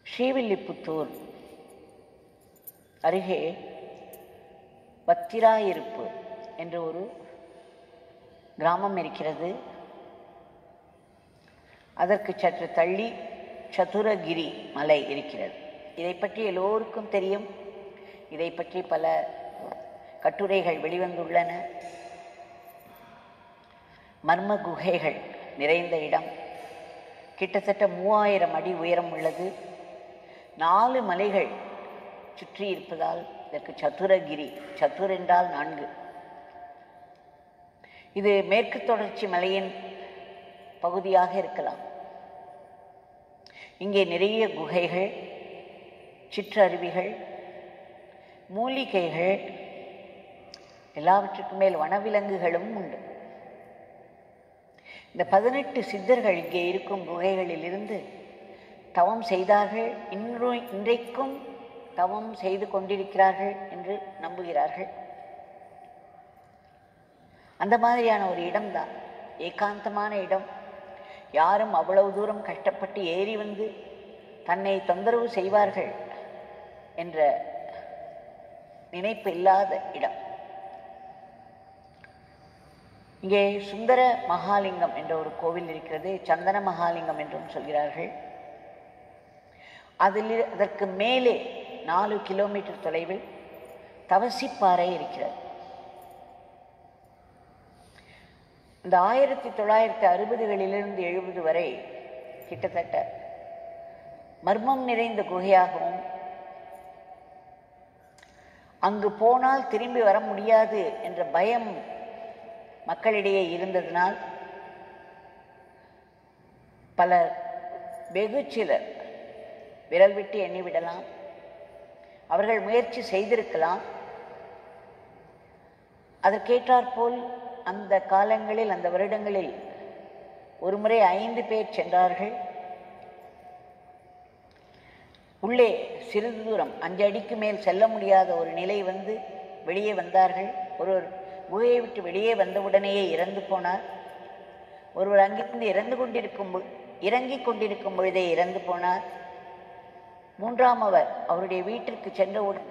ஸ்ரீவில்லிபுத்தூர் அருகே பத்திராயிருப்பு என்ற ஒரு கிராமம் இருக்கிறது அதற்கு சற்று தள்ளி சதுரகிரி மலை இருக்கிறது இதை பற்றி எல்லோருக்கும் தெரியும் இதை பற்றி பல கட்டுரைகள் வெளிவந்துள்ளன மர்ம குகைகள் நிறைந்த இடம் கிட்டத்தட்ட மூவாயிரம் அடி உயரம் உள்ளது நாலு மலைகள் சுற்றி இருப்பதால் இதற்கு சதுரகிரி சதுர் என்றால் நான்கு இது மேற்கு தொடர்ச்சி மலையின் பகுதியாக இருக்கலாம் இங்கே நிறைய குகைகள் சிற்றருவிகள் மூலிகைகள் எல்லாவற்றுக்கும் மேல் வனவிலங்குகளும் உண்டு இந்த பதினெட்டு சித்தர்கள் இங்கே இருக்கும் குகைகளிலிருந்து தவம் செய்தார்கள் இன்று இன்றைக்கும் தவம் செய்து கொண்டிருக்கிறார்கள் என்று நம்புகிறார்கள் அந்த மாதிரியான ஒரு இடம்தான் ஏகாந்தமான இடம் யாரும் அவ்வளவு தூரம் கஷ்டப்பட்டு ஏறி வந்து தன்னை தொந்தரவு செய்வார்கள் என்ற நினைப்பு இல்லாத இடம் இங்கே சுந்தர மகாலிங்கம் என்ற ஒரு கோவில் இருக்கிறது சந்தன மகாலிங்கம் என்றும் சொல்கிறார்கள் அதில் அதற்கு மேலே நாலு கிலோமீட்டர் தொலைவில் தவசிப்பாறை இருக்கிறது இந்த ஆயிரத்தி தொள்ளாயிரத்தி அறுபதுகளிலிருந்து எழுபது வரை கிட்டத்தட்ட மர்மம் நிறைந்த குகையாகவும் அங்கு போனால் திரும்பி வர முடியாது என்ற பயம் மக்களிடையே இருந்ததினால் பலர் வெகு சிலர் விரல் விட்டு எண்ணிவிடலாம் அவர்கள் முயற்சி செய்திருக்கலாம் அதற்கேற்றாற்போல் அந்த காலங்களில் அந்த வருடங்களில் ஒரு முறை ஐந்து பேர் சென்றார்கள் உள்ளே சிறிது தூரம் அஞ்சு அடிக்கு மேல் செல்ல முடியாத ஒரு நிலை வந்து வெளியே வந்தார்கள் ஒருவர் குகையை விட்டு வெளியே வந்தவுடனேயே இறந்து போனார் ஒருவர் அங்கிருந்து இறந்து கொண்டிருக்கும் பொ- இறங்கிக் கொண்டிருக்கும் பொழுதே இறந்து போனார் மூன்றாம் அவர் அவருடைய வீட்டிற்கு சென்றவுடன்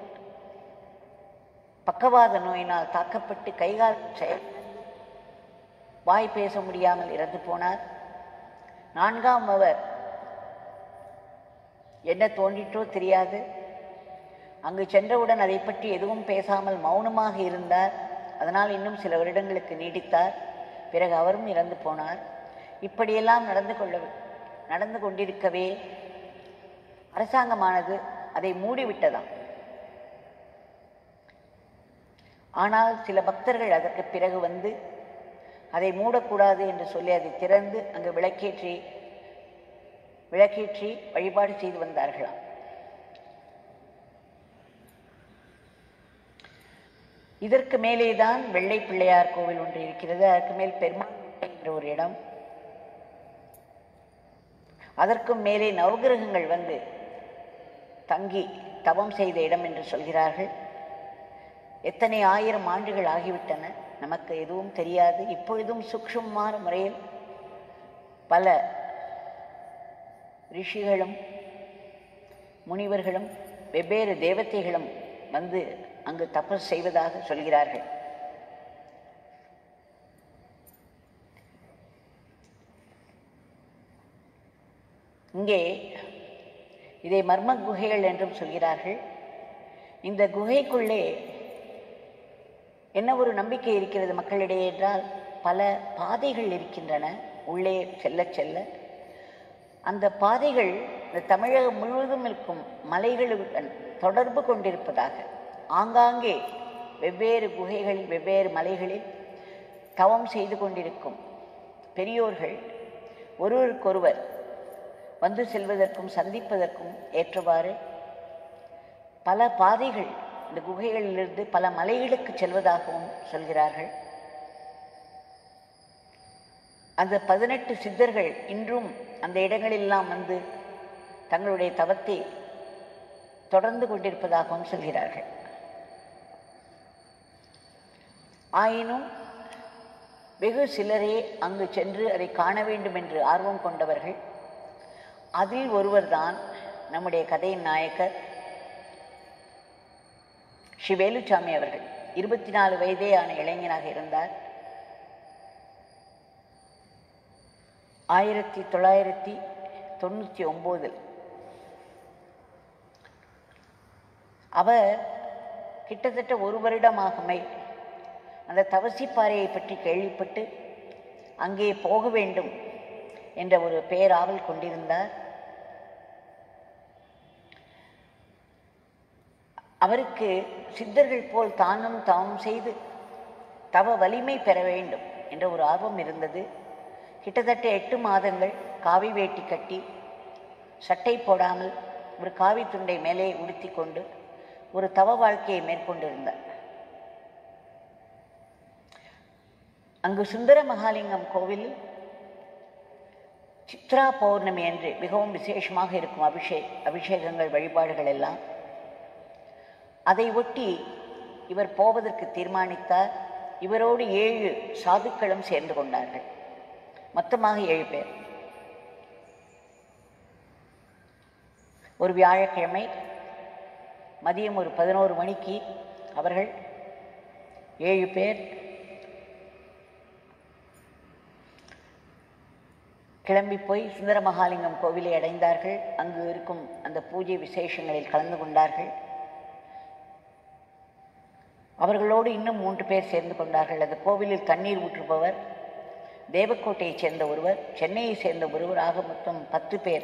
பக்கவாத நோயினால் தாக்கப்பட்டு கைகால் செயல் வாய் பேச முடியாமல் இறந்து போனார் நான்காம் அவர் என்ன தோன்றிற்றோ தெரியாது அங்கு சென்றவுடன் அதை பற்றி எதுவும் பேசாமல் மௌனமாக இருந்தார் அதனால் இன்னும் சில வருடங்களுக்கு நீடித்தார் பிறகு அவரும் இறந்து போனார் இப்படியெல்லாம் நடந்து கொள்ள நடந்து கொண்டிருக்கவே அரசாங்கமானது அதை மூடிவிட்டதாம் ஆனால் சில பக்தர்கள் அதற்கு பிறகு வந்து அதை மூடக்கூடாது என்று சொல்லி அதை திறந்து அங்கு விளக்கேற்றி விளக்கேற்றி வழிபாடு செய்து வந்தார்களாம் இதற்கு மேலேதான் வெள்ளை பிள்ளையார் கோவில் ஒன்று இருக்கிறது அதற்கு மேல் பெருமாள் என்ற ஒரு இடம் அதற்கும் மேலே நவகிரகங்கள் வந்து தங்கி தவம் செய்த இடம் என்று சொல்கிறார்கள் எத்தனை ஆயிரம் ஆண்டுகள் ஆகிவிட்டன நமக்கு எதுவும் தெரியாது இப்பொழுதும் சூக்ஷ்மமான முறையில் பல ரிஷிகளும் முனிவர்களும் வெவ்வேறு தேவதைகளும் வந்து அங்கு தபஸ் செய்வதாக சொல்கிறார்கள் இங்கே இதை மர்ம குகைகள் என்றும் சொல்கிறார்கள் இந்த குகைக்குள்ளே என்ன ஒரு நம்பிக்கை இருக்கிறது மக்களிடையே என்றால் பல பாதைகள் இருக்கின்றன உள்ளே செல்ல செல்ல அந்த பாதைகள் இந்த தமிழகம் முழுவதும் இருக்கும் மலைகளுடன் தொடர்பு கொண்டிருப்பதாக ஆங்காங்கே வெவ்வேறு குகைகளில் வெவ்வேறு மலைகளில் தவம் செய்து கொண்டிருக்கும் பெரியோர்கள் ஒருவருக்கொருவர் வந்து செல்வதற்கும் சந்திப்பதற்கும் ஏற்றவாறு பல பாதைகள் இந்த குகைகளிலிருந்து பல மலைகளுக்கு செல்வதாகவும் சொல்கிறார்கள் அந்த பதினெட்டு சித்தர்கள் இன்றும் அந்த இடங்களெல்லாம் வந்து தங்களுடைய தவத்தை தொடர்ந்து கொண்டிருப்பதாகவும் சொல்கிறார்கள் ஆயினும் வெகு சிலரே அங்கு சென்று அதை காண வேண்டும் என்று ஆர்வம் கொண்டவர்கள் அதில் ஒருவர்தான் நம்முடைய கதையின் நாயக்கர் ஸ்ரீ வேலுச்சாமி அவர்கள் இருபத்தி நாலு வயதே ஆன இளைஞனாக இருந்தார் ஆயிரத்தி தொள்ளாயிரத்தி தொண்ணூற்றி ஒம்போதில் அவர் கிட்டத்தட்ட ஒரு வருடமாகமை அந்த தவசிப்பாறையை பற்றி கேள்விப்பட்டு அங்கே போக வேண்டும் என்ற ஒரு பேராவல் கொண்டிருந்தார் அவருக்கு சித்தர்கள் போல் தானும் தாமும் செய்து தவ வலிமை பெற வேண்டும் என்ற ஒரு ஆர்வம் இருந்தது கிட்டத்தட்ட எட்டு மாதங்கள் காவி வேட்டி கட்டி சட்டை போடாமல் ஒரு காவி துண்டை மேலே உடுத்தி கொண்டு ஒரு தவ வாழ்க்கையை மேற்கொண்டிருந்தார் அங்கு சுந்தர மகாலிங்கம் கோவில் சித்ரா பௌர்ணமி அன்று மிகவும் விசேஷமாக இருக்கும் அபிஷே அபிஷேகங்கள் வழிபாடுகள் எல்லாம் அதை ஒட்டி இவர் போவதற்கு தீர்மானித்தார் இவரோடு ஏழு சாதுக்களும் சேர்ந்து கொண்டார்கள் மொத்தமாக ஏழு பேர் ஒரு வியாழக்கிழமை மதியம் ஒரு பதினோரு மணிக்கு அவர்கள் ஏழு பேர் கிளம்பி போய் சுந்தர மகாலிங்கம் கோவிலை அடைந்தார்கள் அங்கு இருக்கும் அந்த பூஜை விசேஷங்களில் கலந்து கொண்டார்கள் அவர்களோடு இன்னும் மூன்று பேர் சேர்ந்து கொண்டார்கள் அந்த கோவிலில் தண்ணீர் ஊற்றுபவர் தேவக்கோட்டையைச் சேர்ந்த ஒருவர் சென்னையைச் சேர்ந்த ஒருவர் ஆக மொத்தம் பத்து பேர்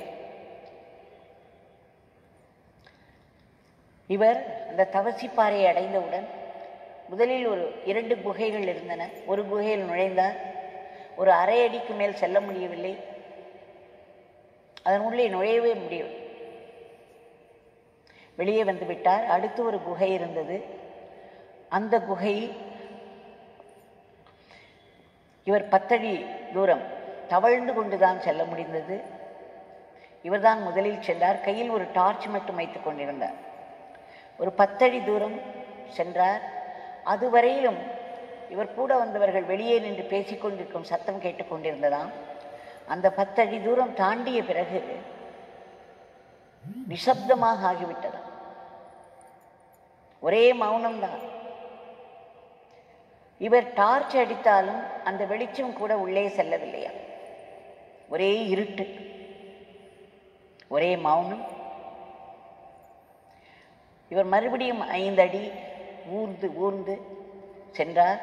இவர் அந்த தவசிப்பாறையை அடைந்தவுடன் முதலில் ஒரு இரண்டு குகைகள் இருந்தன ஒரு குகையில் நுழைந்தார் ஒரு அரை அடிக்கு மேல் செல்ல முடியவில்லை அதன் உள்ளே நுழையவே முடியவில்லை வெளியே வந்து விட்டார் அடுத்து ஒரு குகை இருந்தது அந்த குகையில் இவர் பத்தடி தூரம் தவழ்ந்து கொண்டுதான் செல்ல முடிந்தது இவர்தான் முதலில் சென்றார் கையில் ஒரு டார்ச் மட்டும் வைத்துக் கொண்டிருந்தார் ஒரு பத்தடி தூரம் சென்றார் அதுவரையிலும் இவர் கூட வந்தவர்கள் வெளியே நின்று பேசிக்கொண்டிருக்கும் சத்தம் கேட்டுக்கொண்டிருந்ததாம் அந்த பத்தடி தூரம் தாண்டிய பிறகு நிசப்தமாக ஆகிவிட்டதாம் ஒரே மௌனம்தான் இவர் டார்ச் அடித்தாலும் அந்த வெளிச்சம் கூட உள்ளே செல்லவில்லையா ஒரே இருட்டு ஒரே மௌனம் இவர் மறுபடியும் ஐந்து அடி ஊர்ந்து ஊர்ந்து சென்றார்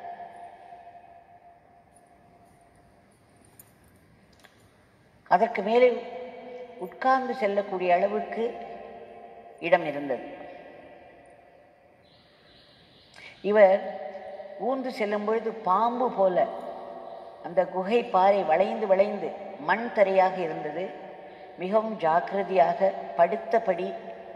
அதற்கு மேலே உட்கார்ந்து செல்லக்கூடிய அளவுக்கு இடம் இருந்தது இவர் ஊர்ந்து செல்லும் பொழுது பாம்பு போல அந்த குகை பாறை வளைந்து வளைந்து மண் தரையாக இருந்தது மிகவும் ஜாக்கிரதையாக படுத்தபடி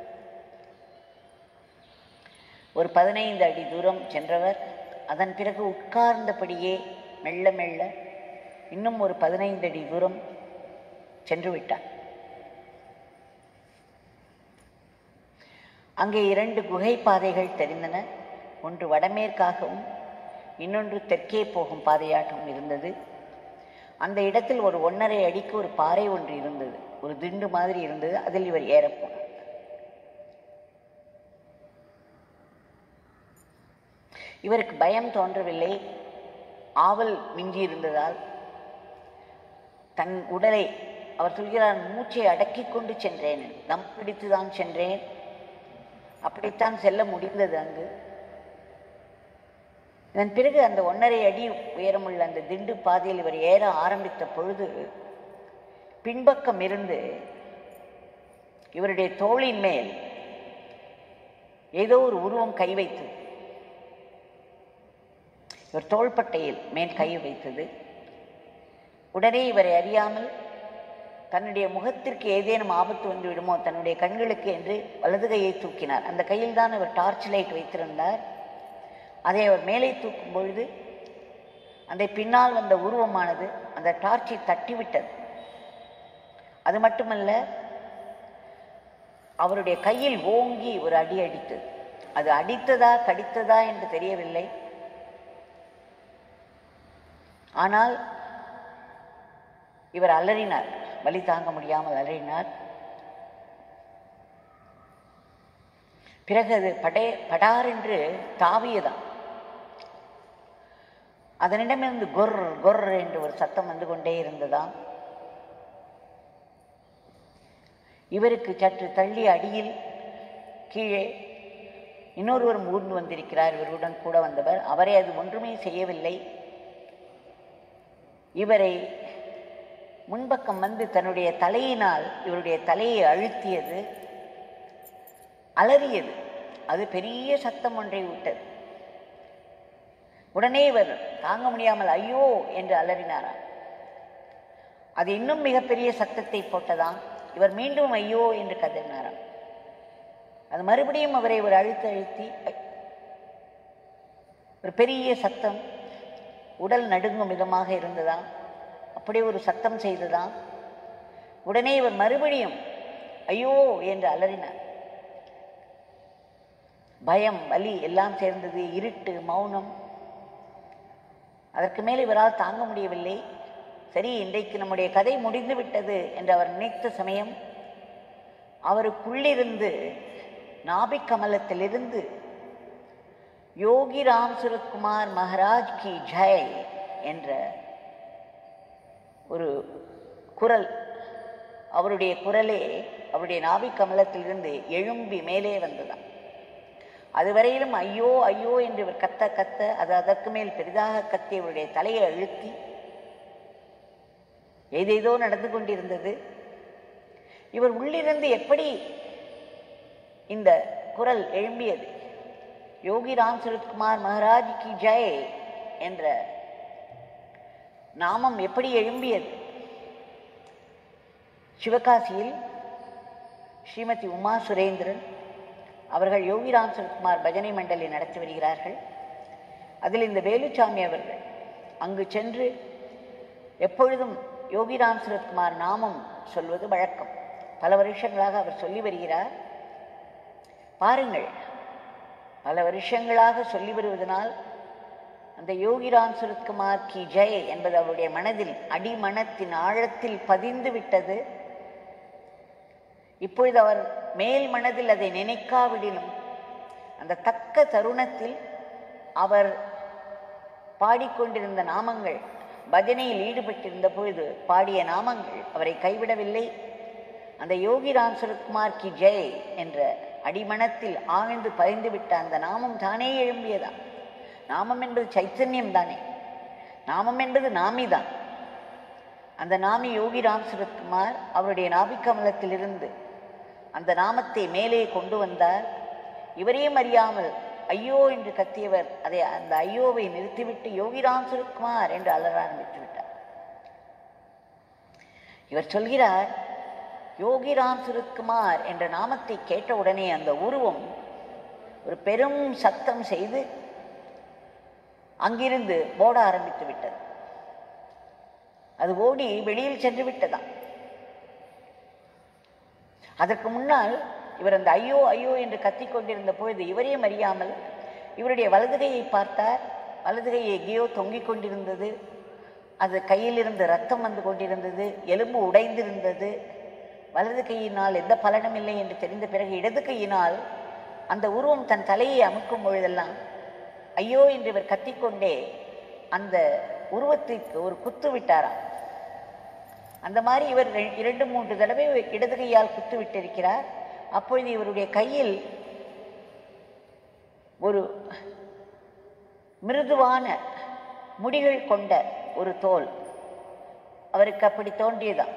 ஒரு பதினைந்து அடி தூரம் சென்றவர் அதன் பிறகு உட்கார்ந்தபடியே மெல்ல மெல்ல இன்னும் ஒரு பதினைந்து அடி தூரம் சென்று விட்டார் அங்கே இரண்டு குகை பாதைகள் தெரிந்தன ஒன்று வடமேற்காகவும் இன்னொன்று தெற்கே போகும் பாதையாகவும் இருந்தது அந்த இடத்தில் ஒரு ஒன்றரை அடிக்கு ஒரு பாறை ஒன்று இருந்தது ஒரு திண்டு மாதிரி இருந்தது அதில் இவர் ஏறப்போனார் இவருக்கு பயம் தோன்றவில்லை ஆவல் மிஞ்சி இருந்ததால் தன் உடலை அவர் சொல்கிறார் மூச்சை அடக்கிக் கொண்டு சென்றேன் தம் பிடித்துதான் சென்றேன் அப்படித்தான் செல்ல முடிந்தது அங்கு இதன் பிறகு அந்த ஒன்றரை அடி உயரமுள்ள அந்த திண்டு பாதையில் இவர் ஏற ஆரம்பித்த பொழுது பின்பக்கம் இருந்து இவருடைய தோளின் மேல் ஏதோ ஒரு உருவம் கை வைத்தது இவர் தோள்பட்டையில் மேல் கை வைத்தது உடனே இவரை அறியாமல் தன்னுடைய முகத்திற்கு ஏதேனும் ஆபத்து வந்து விடுமோ தன்னுடைய கண்களுக்கு என்று வலது கையை தூக்கினார் அந்த கையில் தான் அவர் டார்ச் லைட் வைத்திருந்தார் அதை அவர் மேலே தூக்கும் பொழுது அந்த பின்னால் வந்த உருவமானது அந்த டார்ச்சை தட்டிவிட்டது அது மட்டுமல்ல அவருடைய கையில் ஓங்கி ஒரு அடி அடித்தது அது அடித்ததா கடித்ததா என்று தெரியவில்லை ஆனால் இவர் அலறினார் வலி தாங்க முடியாமல் அலறினார் பிறகு அது படே படார் என்று தாவியதாம் அதனிடமிருந்து கொர் கொர் என்று ஒரு சத்தம் வந்து கொண்டே இருந்ததாம் இவருக்கு சற்று தள்ளி அடியில் கீழே இன்னொருவரும் ஊர்ந்து வந்திருக்கிறார் இவருடன் கூட வந்தவர் அவரை அது ஒன்றுமே செய்யவில்லை இவரை முன்பக்கம் வந்து தன்னுடைய தலையினால் இவருடைய தலையை அழுத்தியது அலறியது அது பெரிய சத்தம் ஒன்றை விட்டது உடனே இவர் தாங்க முடியாமல் ஐயோ என்று அலறினாராம் அது இன்னும் மிகப்பெரிய சத்தத்தை போட்டதாம் இவர் மீண்டும் ஐயோ என்று கதறினாராம் அது மறுபடியும் அவரை ஒரு அழுத்த அழுத்தி ஒரு பெரிய சத்தம் உடல் நடுங்கும் விதமாக இருந்ததாம் அப்படி ஒரு சத்தம் செய்ததாம் உடனே இவர் மறுபடியும் ஐயோ என்று அலறினார் பயம் வலி எல்லாம் சேர்ந்தது இருட்டு மௌனம் அதற்கு மேல் இவரால் தாங்க முடியவில்லை சரி இன்றைக்கு நம்முடைய கதை முடிந்து விட்டது என்று அவர் நினைத்த சமயம் அவருக்குள்ளிருந்து நாபிக் கமலத்திலிருந்து யோகி ராம் சுரத்குமார் மகாராஜ் கி ஜெய் என்ற ஒரு குரல் அவருடைய குரலே அவருடைய நாபிக் கமலத்திலிருந்து எழும்பி மேலே வந்ததாம் அதுவரையிலும் ஐயோ ஐயோ என்று இவர் கத்த கத்த அது அதற்கு மேல் பெரிதாக கத்தி அவருடைய தலையை அழுத்தி ஏதேதோ நடந்து கொண்டிருந்தது இவர் உள்ளிருந்து எப்படி இந்த குரல் எழும்பியது யோகி ராம் சுரத்குமார் மகாராஜ் கி ஜெய் என்ற நாமம் எப்படி எழும்பியது சிவகாசியில் ஸ்ரீமதி உமா சுரேந்திரன் அவர்கள் யோகிராம் சுரத்குமார் பஜனை மண்டலி நடத்தி வருகிறார்கள் அதில் இந்த வேலுச்சாமி அவர்கள் அங்கு சென்று எப்பொழுதும் யோகிராம் சுரத்குமார் நாமம் சொல்வது வழக்கம் பல வருஷங்களாக அவர் சொல்லி வருகிறார் பாருங்கள் பல வருஷங்களாக சொல்லி வருவதனால் அந்த யோகிராம் சுரத்குமார் கி ஜெய் என்பது அவருடைய மனதில் அடிமனத்தின் ஆழத்தில் பதிந்து விட்டது இப்பொழுது அவர் மேல் மனதில் அதை நினைக்காவிடினும் அந்த தக்க தருணத்தில் அவர் பாடிக்கொண்டிருந்த நாமங்கள் பஜனையில் ஈடுபட்டிருந்த பொழுது பாடிய நாமங்கள் அவரை கைவிடவில்லை அந்த யோகி ராம் சுரத்குமார் கி ஜெய் என்ற அடிமனத்தில் ஆழ்ந்து பதிந்து விட்ட அந்த நாமம் தானே எழும்பியதா நாமம் என்பது சைத்தன்யம் தானே நாமம் என்பது நாமிதான் அந்த நாமி யோகி ராம் சுரத்குமார் அவருடைய நாபிக்கமலத்திலிருந்து அந்த நாமத்தை மேலே கொண்டு வந்தார் இவரையும் அறியாமல் ஐயோ என்று கத்தியவர் அதை அந்த ஐயோவை நிறுத்திவிட்டு யோகிராம் சுரத்குமார் என்று அலற ஆரம்பித்து விட்டார் இவர் சொல்கிறார் யோகிராம் சுரத்குமார் என்ற நாமத்தை கேட்ட உடனே அந்த உருவம் ஒரு பெரும் சத்தம் செய்து அங்கிருந்து ஓட ஆரம்பித்து விட்டது அது ஓடி வெளியில் சென்று விட்டதாம் அதற்கு முன்னால் இவர் அந்த ஐயோ ஐயோ என்று கத்திக் கொண்டிருந்த பொழுது இவரையும் அறியாமல் இவருடைய வலதுகையை பார்த்தார் வலதுகை எங்கேயோ தொங்கிக் கொண்டிருந்தது அது கையிலிருந்து ரத்தம் வந்து கொண்டிருந்தது எலும்பு உடைந்திருந்தது வலது கையினால் எந்த பலனும் இல்லை என்று தெரிந்த பிறகு இடது கையினால் அந்த உருவம் தன் தலையை அமுக்கும் பொழுதெல்லாம் ஐயோ என்று இவர் கத்திக்கொண்டே அந்த உருவத்திற்கு ஒரு குத்து விட்டாராம் அந்த மாதிரி இவர் ரெ- இரண்டு மூன்று தடவை இடது கையால் குத்து விட்டிருக்கிறார் அப்பொழுது இவருடைய கையில் ஒரு மிருதுவான முடிகள் கொண்ட ஒரு தோல் அவருக்கு அப்படி தோன்றியதாம்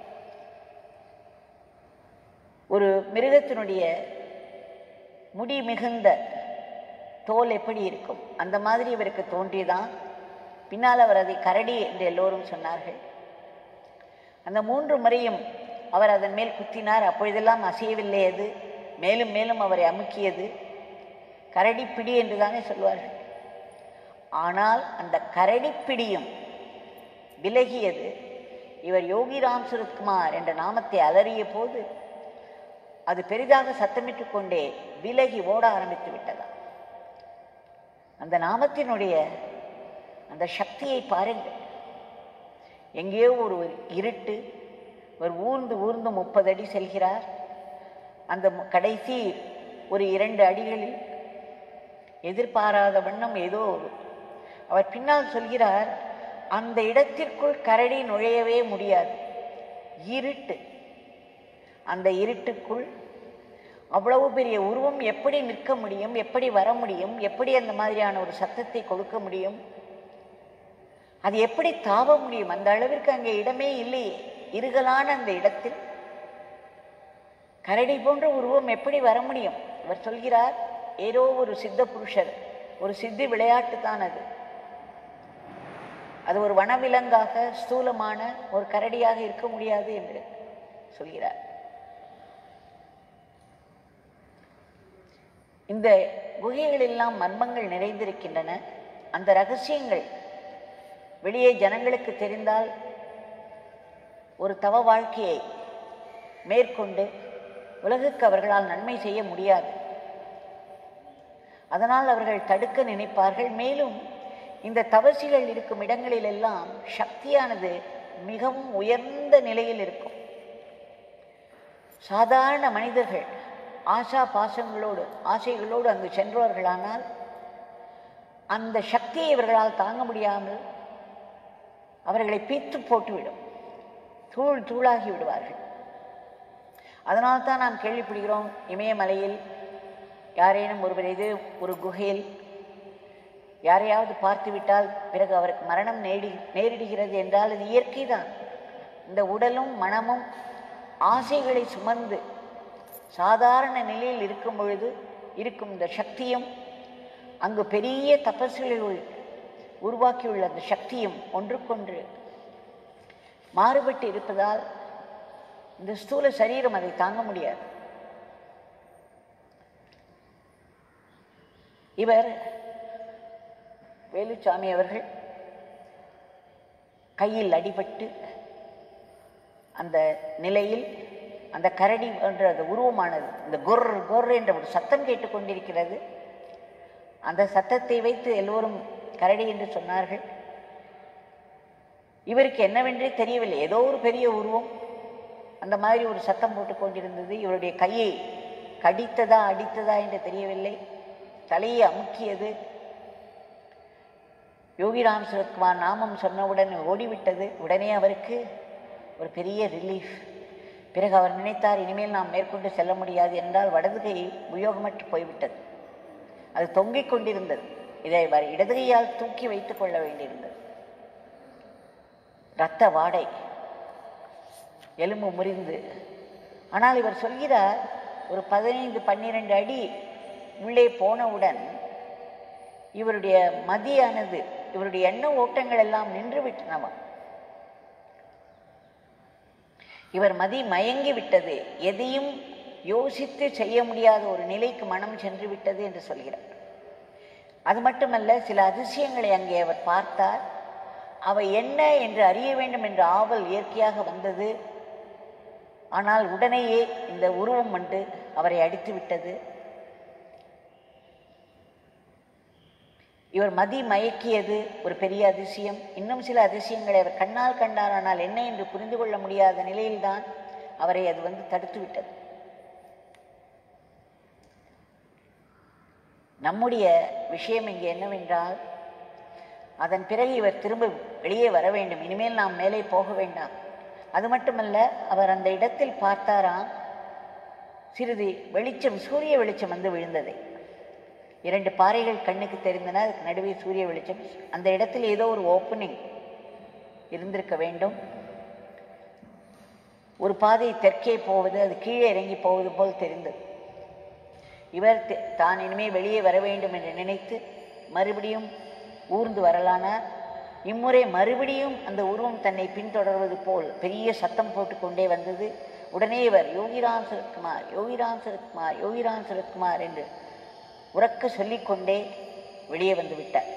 ஒரு மிருகத்தினுடைய முடி மிகுந்த தோல் எப்படி இருக்கும் அந்த மாதிரி இவருக்கு தோன்றியதான் பின்னால் அவர் அதை கரடி என்று எல்லோரும் சொன்னார்கள் அந்த மூன்று முறையும் அவர் அதன் மேல் குத்தினார் அப்பொழுதெல்லாம் அசையவில்லை அது மேலும் மேலும் அவரை அமுக்கியது கரடிப்பிடி என்று தானே சொல்வார்கள் ஆனால் அந்த கரடிப்பிடியும் விலகியது இவர் யோகிராம் சுரத்குமார் என்ற நாமத்தை அலறிய போது அது பெரிதாக சத்தமிட்டுக் கொண்டே விலகி ஓட ஆரம்பித்து விட்டதா அந்த நாமத்தினுடைய அந்த சக்தியை பாருங்கள் எங்கேயோ ஒரு இருட்டு ஒரு ஊர்ந்து ஊர்ந்து முப்பது அடி செல்கிறார் அந்த மு- கடைசி ஒரு இரண்டு அடிகளில் எதிர்பாராத வண்ணம் ஏதோ ஒரு அவர் பின்னால் சொல்கிறார் அந்த இடத்திற்குள் கரடி நுழையவே முடியாது இருட்டு அந்த இருட்டுக்குள் அவ்வளவு பெரிய உருவம் எப்படி நிற்க முடியும் எப்படி வர முடியும் எப்படி அந்த மாதிரியான ஒரு சத்தத்தை கொடுக்க முடியும் அது எப்படி தாவ முடியும் அந்த அளவிற்கு அங்கே இடமே இல்லையே இருகலான அந்த இடத்தில் கரடி போன்ற உருவம் எப்படி வர முடியும் இவர் சொல்கிறார் ஏதோ ஒரு சித்த புருஷர் ஒரு சித்தி விளையாட்டு தான் அது அது ஒரு வனவிலங்காக ஸ்தூலமான ஒரு கரடியாக இருக்க முடியாது என்று சொல்கிறார் இந்த குகைகளெல்லாம் மர்மங்கள் நிறைந்திருக்கின்றன அந்த ரகசியங்கள் வெளியே ஜனங்களுக்கு தெரிந்தால் ஒரு தவ வாழ்க்கையை மேற்கொண்டு உலகுக்கு அவர்களால் நன்மை செய்ய முடியாது அதனால் அவர்கள் தடுக்க நினைப்பார்கள் மேலும் இந்த தவசிகள் இருக்கும் இடங்களிலெல்லாம் சக்தியானது மிகவும் உயர்ந்த நிலையில் இருக்கும் சாதாரண மனிதர்கள் ஆசா பாசங்களோடு ஆசைகளோடு அங்கு சென்றவர்களானால் அந்த சக்தியை இவர்களால் தாங்க முடியாமல் அவர்களை பீத்து போட்டுவிடும் தூள் தூளாகி விடுவார்கள் அதனால் தான் நாம் கேள்விப்படுகிறோம் இமயமலையில் யாரேனும் ஒருவர் இது ஒரு குகையில் யாரையாவது பார்த்துவிட்டால் பிறகு அவருக்கு மரணம் நேடி நேரிடுகிறது என்றால் அது இயற்கை தான் இந்த உடலும் மனமும் ஆசைகளை சுமந்து சாதாரண நிலையில் இருக்கும் பொழுது இருக்கும் இந்த சக்தியும் அங்கு பெரிய தபசுகளில் உருவாக்கியுள்ள அந்த சக்தியும் ஒன்றுக்கொன்று மாறுபட்டு இருப்பதால் இந்த ஸ்தூல சரீரம் அதை தாங்க முடியாது இவர் வேலுச்சாமி அவர்கள் கையில் அடிபட்டு அந்த நிலையில் அந்த கரடி என்ற அந்த உருவமானது இந்த கொர் கொர் என்ற ஒரு சத்தம் கேட்டுக்கொண்டிருக்கிறது அந்த சத்தத்தை வைத்து எல்லோரும் கரடி என்று சொன்னார்கள் இவருக்கு என்னவென்றே தெரியவில்லை ஏதோ ஒரு பெரிய உருவம் அந்த மாதிரி ஒரு சத்தம் போட்டு கொண்டிருந்தது இவருடைய கையை கடித்ததா அடித்ததா என்று தெரியவில்லை தலையை அமுக்கியது யோகிராம் சுரத்குமார் நாமம் சொன்னவுடன் ஓடிவிட்டது உடனே அவருக்கு ஒரு பெரிய ரிலீஃப் பிறகு அவர் நினைத்தார் இனிமேல் நாம் மேற்கொண்டு செல்ல முடியாது என்றால் வடது கை உபயோகமற்று போய்விட்டது அது தொங்கிக் கொண்டிருந்தது இதை அவர் இடது கையால் தூக்கி வைத்துக் கொள்ள வேண்டியிருந்தது இரத்த வாடை எலும்பு முறிந்து ஆனால் இவர் சொல்கிறார் ஒரு பதினைந்து பன்னிரண்டு அடி உள்ளே போனவுடன் இவருடைய மதியானது இவருடைய எண்ண ஓட்டங்கள் எல்லாம் நின்று விட்டனவா இவர் மதி மயங்கி விட்டது எதையும் யோசித்து செய்ய முடியாத ஒரு நிலைக்கு மனம் சென்று விட்டது என்று சொல்கிறார் அது மட்டுமல்ல சில அதிசயங்களை அங்கே அவர் பார்த்தார் அவை என்ன என்று அறிய வேண்டும் என்ற ஆவல் இயற்கையாக வந்தது ஆனால் உடனேயே இந்த உருவம் வந்து அவரை அடித்து விட்டது இவர் மதி மயக்கியது ஒரு பெரிய அதிசயம் இன்னும் சில அதிசயங்களை அவர் கண்ணால் கண்டார் ஆனால் என்ன என்று புரிந்து கொள்ள முடியாத நிலையில்தான் அவரை அது வந்து தடுத்து விட்டது நம்முடைய விஷயம் இங்கே என்னவென்றால் அதன் பிறகு இவர் திரும்ப வெளியே வர வேண்டும் இனிமேல் நாம் மேலே போக வேண்டாம் அது மட்டுமல்ல அவர் அந்த இடத்தில் பார்த்தாராம் சிறிது வெளிச்சம் சூரிய வெளிச்சம் வந்து விழுந்ததை இரண்டு பாறைகள் கண்ணுக்கு தெரிந்தன அதுக்கு நடுவே சூரிய வெளிச்சம் அந்த இடத்தில் ஏதோ ஒரு ஓப்பனிங் இருந்திருக்க வேண்டும் ஒரு பாதை தெற்கே போவது அது கீழே இறங்கி போவது போல் தெரிந்தது இவர் தெ- தான் இனிமே வெளியே வர வேண்டும் என்று நினைத்து மறுபடியும் ஊர்ந்து வரலானார் இம்முறை மறுபடியும் அந்த உருவம் தன்னை பின்தொடர்வது போல் பெரிய சத்தம் போட்டுக்கொண்டே வந்தது உடனே இவர் யோகிராம் சரத்குமார் யோகிராம் சரத்குமார் யோகிராம் சரத்குமார் என்று உறக்க சொல்லிக்கொண்டே வெளியே வந்து விட்டார்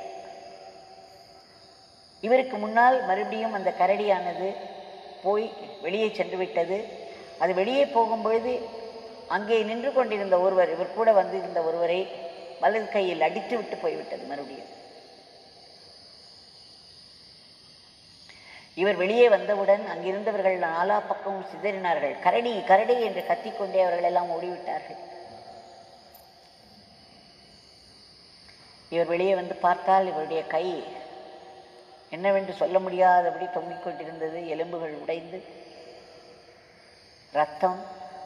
இவருக்கு முன்னால் மறுபடியும் அந்த கரடியானது போய் வெளியே சென்று விட்டது அது வெளியே போகும்பொழுது அங்கே நின்று கொண்டிருந்த ஒருவர் இவர் கூட வந்திருந்த ஒருவரை வலது கையில் அடித்து விட்டு போய்விட்டது மறுபடியும் இவர் வெளியே வந்தவுடன் அங்கிருந்தவர்கள் நாலா பக்கமும் சிதறினார்கள் கரடி கரடி என்று கத்திக்கொண்டே அவர்கள் எல்லாம் ஓடிவிட்டார்கள் இவர் வெளியே வந்து பார்த்தால் இவருடைய கை என்னவென்று சொல்ல முடியாதபடி தொங்கிக் கொண்டிருந்தது எலும்புகள் உடைந்து ரத்தம்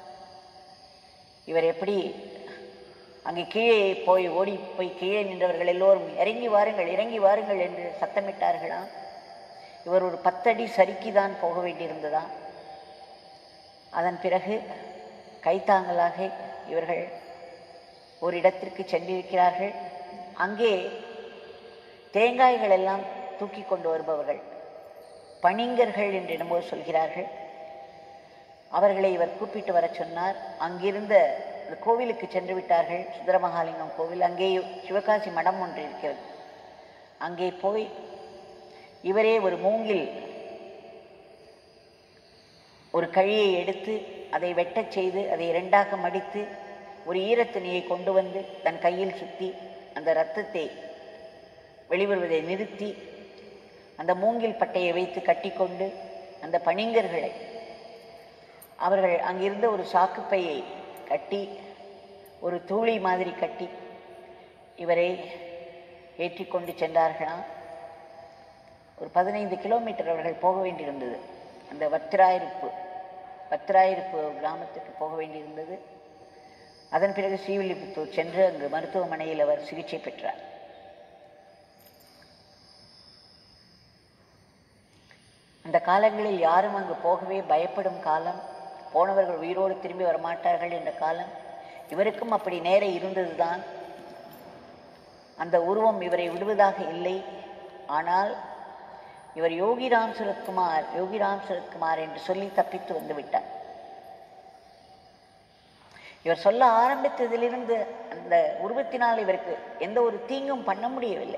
இவர் எப்படி அங்கே கீழே போய் ஓடி போய் கீழே நின்றவர்கள் எல்லோரும் இறங்கி வாருங்கள் இறங்கி வாருங்கள் என்று சத்தமிட்டார்களாம் இவர் ஒரு பத்தடி சறுக்கி தான் போக வேண்டியிருந்ததா அதன் பிறகு கைத்தாங்கலாக இவர்கள் ஒரு இடத்திற்கு சென்றிருக்கிறார்கள் அங்கே தேங்காய்கள் எல்லாம் தூக்கி கொண்டு வருபவர்கள் பணிங்கர்கள் என்று என்னமோ சொல்கிறார்கள் அவர்களை இவர் கூப்பிட்டு வரச் சொன்னார் அங்கிருந்த அந்த கோவிலுக்கு சென்று விட்டார்கள் சுந்தரமகாலிங்கம் கோவில் அங்கே சிவகாசி மடம் ஒன்று இருக்கிறது அங்கே போய் இவரே ஒரு மூங்கில் ஒரு கழியை எடுத்து அதை வெட்டச் செய்து அதை இரண்டாக மடித்து ஒரு ஈரத்துணியை கொண்டு வந்து தன் கையில் சுத்தி அந்த இரத்தத்தை வெளிவருவதை நிறுத்தி அந்த மூங்கில் பட்டையை வைத்து கட்டிக்கொண்டு அந்த பணிங்கர்களை அவர்கள் அங்கிருந்த ஒரு சாக்குப்பையை கட்டி ஒரு தூளி மாதிரி கட்டி இவரை ஏற்றிக்கொண்டு சென்றார்களாம் ஒரு பதினைந்து கிலோமீட்டர் அவர்கள் போக வேண்டியிருந்தது அந்த வத்திராயிருப்பு வத்திராயிருப்பு கிராமத்துக்கு போக வேண்டியிருந்தது அதன் பிறகு ஸ்ரீவில்லிபுத்தூர் சென்று அங்கு மருத்துவமனையில் அவர் சிகிச்சை பெற்றார் அந்த காலங்களில் யாரும் அங்கு போகவே பயப்படும் காலம் போனவர்கள் உயிரோடு திரும்பி வரமாட்டார்கள் என்ற காலம் இவருக்கும் அப்படி நேர இருந்ததுதான் அந்த உருவம் இவரை விடுவதாக இல்லை ஆனால் இவர் யோகிராம் சுரத்குமார் யோகிராம் சுரத்குமார் என்று சொல்லி தப்பித்து வந்து விட்டார் இவர் சொல்ல ஆரம்பித்ததிலிருந்து அந்த உருவத்தினால் இவருக்கு எந்த ஒரு தீங்கும் பண்ண முடியவில்லை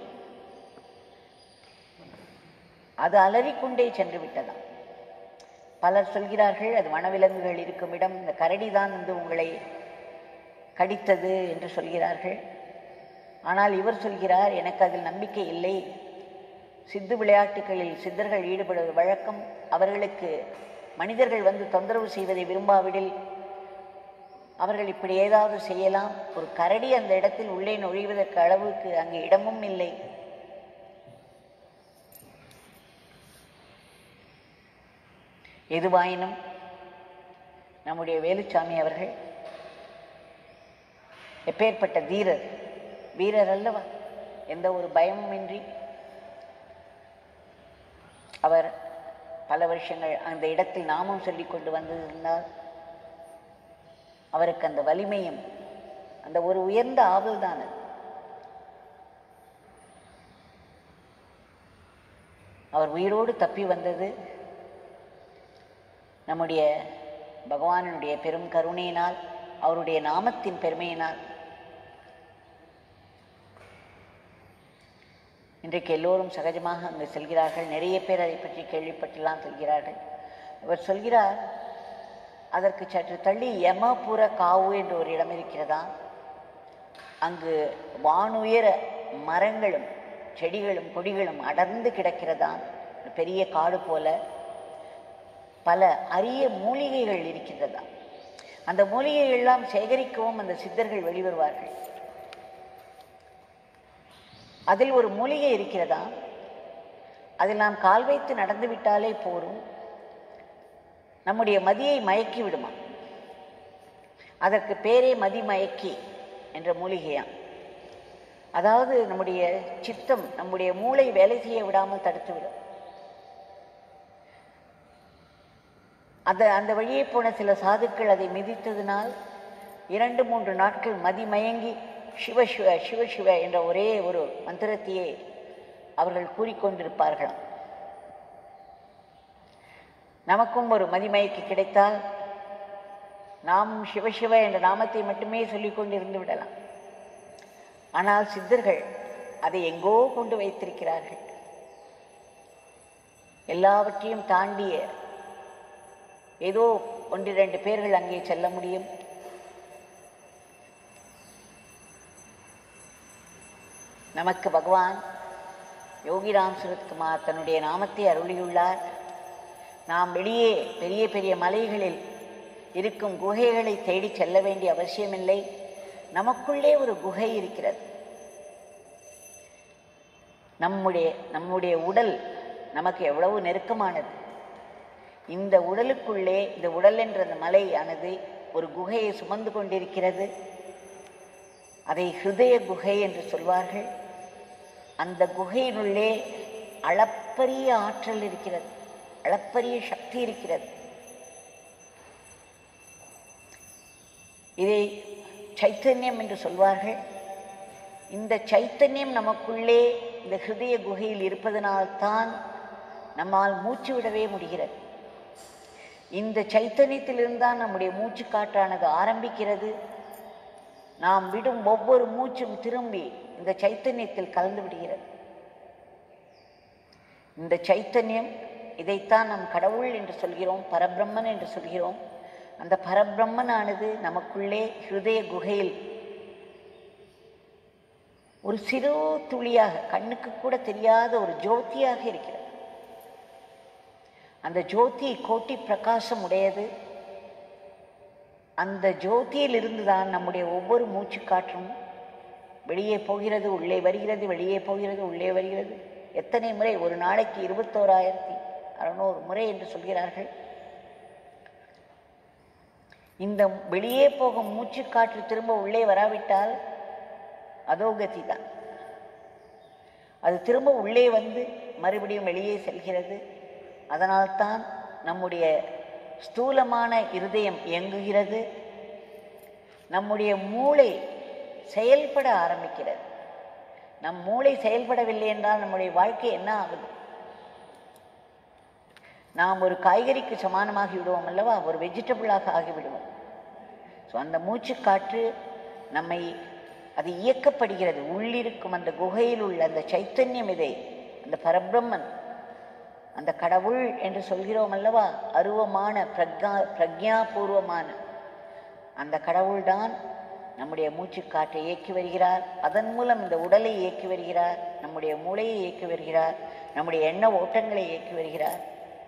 அது அலறிக்கொண்டே சென்று விட்டதாம் பலர் சொல்கிறார்கள் அது வனவிலங்குகள் இருக்கும் இடம் இந்த கரடி தான் வந்து உங்களை கடித்தது என்று சொல்கிறார்கள் ஆனால் இவர் சொல்கிறார் எனக்கு அதில் நம்பிக்கை இல்லை சித்து விளையாட்டுகளில் சித்தர்கள் ஈடுபடுவது வழக்கம் அவர்களுக்கு மனிதர்கள் வந்து தொந்தரவு செய்வதை விரும்பாவிடில் அவர்கள் இப்படி ஏதாவது செய்யலாம் ஒரு கரடி அந்த இடத்தில் உள்ளே நுழைவதற்கு அளவுக்கு அங்கு இடமும் இல்லை எதுவாயினும் நம்முடைய வேலுச்சாமி அவர்கள் எப்பேற்பட்ட தீரர் வீரர் அல்லவா எந்த ஒரு பயமுமின்றி அவர் பல வருஷங்கள் அந்த இடத்தில் நாமும் சொல்லிக் கொண்டு வந்திருந்தால் அவருக்கு அந்த வலிமையும் அந்த ஒரு உயர்ந்த ஆவல் தான் அது அவர் உயிரோடு தப்பி வந்தது நம்முடைய பகவானுடைய பெரும் கருணையினால் அவருடைய நாமத்தின் பெருமையினால் இன்றைக்கு எல்லோரும் சகஜமாக அங்கு செல்கிறார்கள் நிறைய பேர் அதை பற்றி கேள்விப்பட்டெல்லாம் செல்கிறார்கள் அவர் சொல்கிறார் அதற்கு சற்று தள்ளி யமபுர காவு என்ற ஒரு இடம் இருக்கிறதா அங்கு வானுயர மரங்களும் செடிகளும் கொடிகளும் அடர்ந்து கிடக்கிறதாம் ஒரு பெரிய காடு போல பல அரிய மூலிகைகள் இருக்கின்றதா அந்த மூலிகைகள் எல்லாம் சேகரிக்கவும் அந்த சித்தர்கள் வெளிவருவார்கள் அதில் ஒரு மூலிகை இருக்கிறதா அதில் நாம் கால் வைத்து நடந்து விட்டாலே போரும் நம்முடைய மதியை மயக்கி விடுமா அதற்கு பேரே மதி மயக்கி என்ற மூலிகையாம் அதாவது நம்முடைய சித்தம் நம்முடைய மூளை வேலை செய்ய விடாமல் தடுத்துவிடும் அந்த அந்த வழியே போன சில சாதுக்கள் அதை மிதித்ததினால் இரண்டு மூன்று நாட்கள் மதிமயங்கி சிவ சிவ சிவ சிவ என்ற ஒரே ஒரு மந்திரத்தையே அவர்கள் கூறிக்கொண்டிருப்பார்களாம் நமக்கும் ஒரு மதிமயக்கு கிடைத்தால் நாம் சிவசிவ என்ற நாமத்தை மட்டுமே சொல்லிக் கொண்டிருந்து விடலாம் ஆனால் சித்தர்கள் அதை எங்கோ கொண்டு வைத்திருக்கிறார்கள் எல்லாவற்றையும் தாண்டிய ஏதோ ஒன்றிரண்டு பேர்கள் அங்கே செல்ல முடியும் நமக்கு பகவான் யோகிராம் சுரத்குமார் தன்னுடைய நாமத்தை அருளியுள்ளார் நாம் வெளியே பெரிய பெரிய மலைகளில் இருக்கும் குகைகளை தேடி செல்ல வேண்டிய அவசியமில்லை நமக்குள்ளே ஒரு குகை இருக்கிறது நம்முடைய நம்முடைய உடல் நமக்கு எவ்வளவு நெருக்கமானது இந்த உடலுக்குள்ளே இந்த உடல் என்ற அந்த மலையானது ஒரு குகையை சுமந்து கொண்டிருக்கிறது அதை ஹிருதய குகை என்று சொல்வார்கள் அந்த குகையினுள்ளே அளப்பரிய ஆற்றல் இருக்கிறது அளப்பரிய சக்தி இருக்கிறது இதை சைத்தன்யம் என்று சொல்வார்கள் இந்த சைத்தன்யம் நமக்குள்ளே இந்த ஹிருதய குகையில் இருப்பதனால்தான் நம்மால் மூச்சு விடவே முடிகிறது இந்த சைத்தன்யத்திலிருந்தான் நம்முடைய மூச்சு காற்றானது ஆரம்பிக்கிறது நாம் விடும் ஒவ்வொரு மூச்சும் திரும்பி இந்த சைத்தன்யத்தில் கலந்து விடுகிறது இந்த சைத்தன்யம் இதைத்தான் நாம் கடவுள் என்று சொல்கிறோம் பரபிரம்மன் என்று சொல்கிறோம் அந்த பரபிரம்மனானது நமக்குள்ளே ஹிருதய குகையில் ஒரு சிறு துளியாக கண்ணுக்கு கூட தெரியாத ஒரு ஜோதியாக இருக்கிறது அந்த ஜோதி கோட்டி பிரகாசம் உடையது அந்த ஜோதியிலிருந்து தான் நம்முடைய ஒவ்வொரு மூச்சு காற்றும் வெளியே போகிறது உள்ளே வருகிறது வெளியே போகிறது உள்ளே வருகிறது எத்தனை முறை ஒரு நாளைக்கு இருபத்தோராயிரத்தி அறநூறு முறை என்று சொல்கிறார்கள் இந்த வெளியே போகும் மூச்சு காற்று திரும்ப உள்ளே வராவிட்டால் அதோகதி தான் அது திரும்ப உள்ளே வந்து மறுபடியும் வெளியே செல்கிறது அதனால்தான் நம்முடைய ஸ்தூலமான இருதயம் இயங்குகிறது நம்முடைய மூளை செயல்பட ஆரம்பிக்கிறது நம் மூளை செயல்படவில்லை என்றால் நம்முடைய வாழ்க்கை என்ன ஆகுது நாம் ஒரு காய்கறிக்கு சமானமாகி விடுவோம் அல்லவா ஒரு வெஜிடபிளாக ஆகிவிடுவோம் ஸோ அந்த மூச்சுக்காற்று நம்மை அது இயக்கப்படுகிறது உள்ளிருக்கும் அந்த குகையில் உள்ள அந்த சைத்தன்யம் இதை அந்த பரபிரம்மன் அந்த கடவுள் என்று சொல்கிறோம் அல்லவா அருவமான பிரக்ஞா பிரக்ஞாபூர்வமான அந்த கடவுள்தான் நம்முடைய மூச்சுக்காற்றை இயக்கி வருகிறார் அதன் மூலம் இந்த உடலை இயக்கி வருகிறார் நம்முடைய மூளையை இயக்கி வருகிறார் நம்முடைய எண்ண ஓட்டங்களை இயக்கி வருகிறார்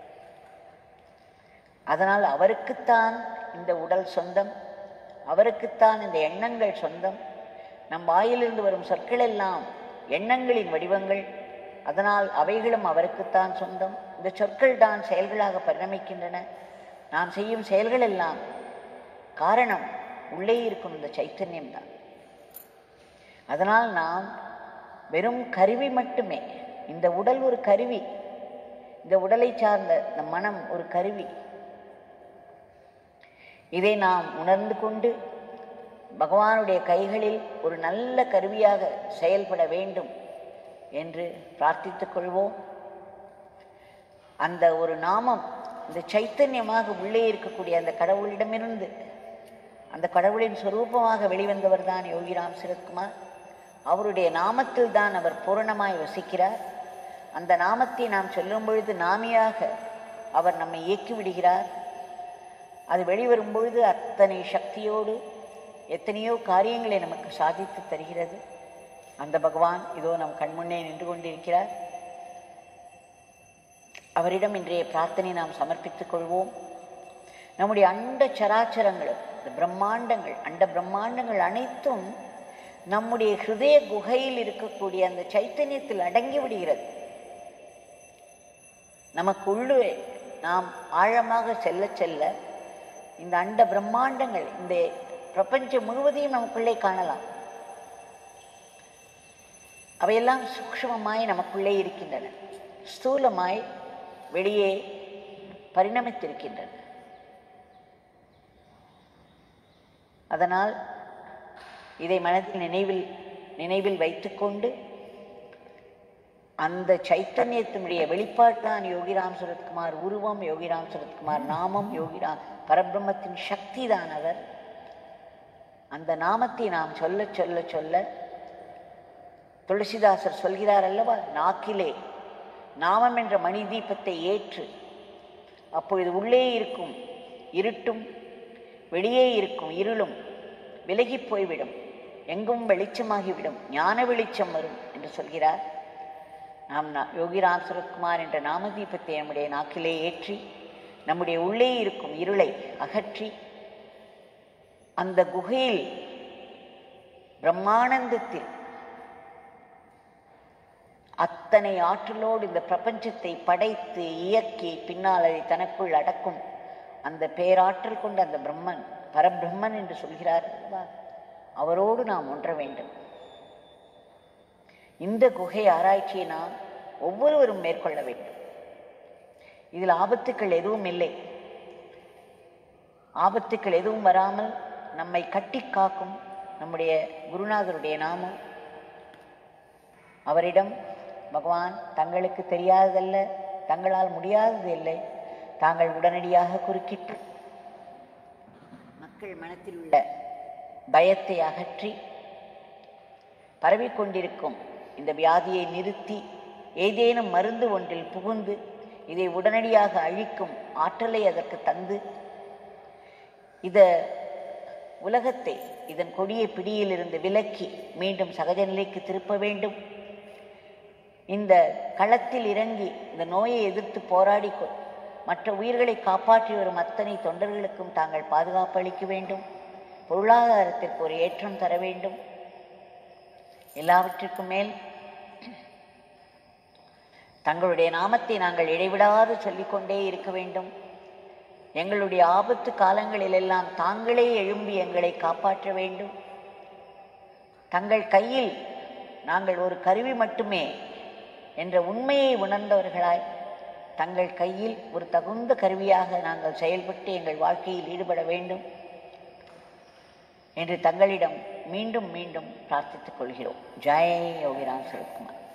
அதனால் அவருக்குத்தான் இந்த உடல் சொந்தம் அவருக்குத்தான் இந்த எண்ணங்கள் சொந்தம் நம் வாயிலிருந்து வரும் சொற்கள் எல்லாம் எண்ணங்களின் வடிவங்கள் அதனால் அவைகளும் அவருக்குத்தான் சொந்தம் இந்த சொற்கள் தான் செயல்களாக பரிணமிக்கின்றன நாம் செய்யும் செயல்கள் எல்லாம் காரணம் உள்ளே இருக்கும் இந்த சைத்தன்யம் தான் அதனால் நாம் வெறும் கருவி மட்டுமே இந்த உடல் ஒரு கருவி இந்த உடலை சார்ந்த இந்த மனம் ஒரு கருவி இதை நாம் உணர்ந்து கொண்டு பகவானுடைய கைகளில் ஒரு நல்ல கருவியாக செயல்பட வேண்டும் என்று பிரார்த்தித்துக் கொள்வோம் அந்த ஒரு நாமம் இந்த சைத்தன்யமாக உள்ளே இருக்கக்கூடிய அந்த கடவுளிடமிருந்து அந்த கடவுளின் சொரூபமாக வெளிவந்தவர் தான் யோகிராம் சரத்குமார் அவருடைய நாமத்தில் தான் அவர் பூரணமாய் வசிக்கிறார் அந்த நாமத்தை நாம் சொல்லும் பொழுது நாமியாக அவர் நம்மை இயக்கி விடுகிறார் அது வெளிவரும் பொழுது அத்தனை சக்தியோடு எத்தனையோ காரியங்களை நமக்கு சாதித்து தருகிறது அந்த பகவான் இதோ நம் கண்முன்னே நின்று கொண்டிருக்கிறார் அவரிடம் இன்றைய பிரார்த்தனை நாம் சமர்ப்பித்துக் கொள்வோம் நம்முடைய அண்ட சராச்சரங்களும் இந்த பிரம்மாண்டங்கள் அண்ட பிரம்மாண்டங்கள் அனைத்தும் நம்முடைய ஹிருதய குகையில் இருக்கக்கூடிய அந்த சைத்தன்யத்தில் அடங்கி விடுகிறது நமக்குள்ளே நாம் ஆழமாக செல்ல செல்ல இந்த அண்ட பிரம்மாண்டங்கள் இந்த பிரபஞ்சம் முழுவதையும் நமக்குள்ளே காணலாம் அவையெல்லாம் சூக்ஷ்மமாய் நமக்குள்ளே இருக்கின்றன ஸ்தூலமாய் வெளியே பரிணமித்திருக்கின்றன அதனால் இதை மனதில் நினைவில் நினைவில் வைத்துக்கொண்டு அந்த சைத்தன்யத்தினுடைய வெளிப்பாட்டுதான் யோகிராம் சுரத்குமார் உருவம் யோகிராம் சுரத்குமார் நாமம் யோகிராம் பரபிரம்மத்தின் சக்தி தான் அவர் அந்த நாமத்தை நாம் சொல்ல சொல்ல சொல்ல துளசிதாசர் சொல்கிறார் அல்லவா நாக்கிலே நாமம் என்ற மணி தீபத்தை ஏற்று அப்பொழுது உள்ளே இருக்கும் இருட்டும் வெளியே இருக்கும் இருளும் விலகி போய்விடும் எங்கும் வெளிச்சமாகிவிடும் ஞான வெளிச்சம் வரும் என்று சொல்கிறார் நாம் நா- யோகிராம் சுரத்குமார் என்ற நாம தீபத்தை நம்முடைய நாக்கிலே ஏற்றி நம்முடைய உள்ளே இருக்கும் இருளை அகற்றி அந்த குகையில் பிரம்மானந்தத்தில் அத்தனை ஆற்றலோடு இந்த பிரபஞ்சத்தை படைத்து இயக்கி பின்னால் அதை தனக்குள் அடக்கும் அந்த பேராற்றல் கொண்ட அந்த பிரம்மன் பரபிரம்மன் என்று சொல்கிறார் அல்லவா? அவரோடு நாம் ஒன்ற வேண்டும் இந்த குகை ஆராய்ச்சியை நாம் ஒவ்வொருவரும் மேற்கொள்ள வேண்டும் இதில் ஆபத்துக்கள் எதுவும் இல்லை ஆபத்துக்கள் எதுவும் வராமல் நம்மை கட்டி காக்கும் நம்முடைய குருநாதருடைய நாமம் அவரிடம் பகவான் தங்களுக்கு தெரியாததல்ல தங்களால் முடியாதது இல்லை தாங்கள் உடனடியாக குறுக்கிட்டு மக்கள் மனத்தில் உள்ள பயத்தை அகற்றி பரவிக்கொண்டிருக்கும் இந்த வியாதியை நிறுத்தி ஏதேனும் மருந்து ஒன்றில் புகுந்து இதை உடனடியாக அழிக்கும் ஆற்றலை அதற்கு தந்து இத உலகத்தை இதன் கொடிய பிடியிலிருந்து விலக்கி மீண்டும் சகஜ நிலைக்கு திருப்ப வேண்டும் இந்த களத்தில் இறங்கி இந்த நோயை எதிர்த்து போராடி கொ- மற்ற உயிர்களை காப்பாற்றி வரும் அத்தனை தொண்டர்களுக்கும் தாங்கள் பாதுகாப்பு அளிக்க வேண்டும் பொருளாதாரத்திற்கு ஒரு ஏற்றம் தர வேண்டும் எல்லாவற்றிற்கும் மேல் தங்களுடைய நாமத்தை நாங்கள் இடைவிடாது சொல்லிக்கொண்டே இருக்க வேண்டும் எங்களுடைய ஆபத்து காலங்களிலெல்லாம் தாங்களே எழும்பி எங்களை காப்பாற்ற வேண்டும் தங்கள் கையில் நாங்கள் ஒரு கருவி மட்டுமே என்ற உண்மையை உணர்ந்தவர்களாய் தங்கள் கையில் ஒரு தகுந்த கருவியாக நாங்கள் செயல்பட்டு எங்கள் வாழ்க்கையில் ஈடுபட வேண்டும் என்று தங்களிடம் மீண்டும் மீண்டும் பிரார்த்தித்துக் கொள்கிறோம் ஜெய் யோகிராம் சிவகுமார்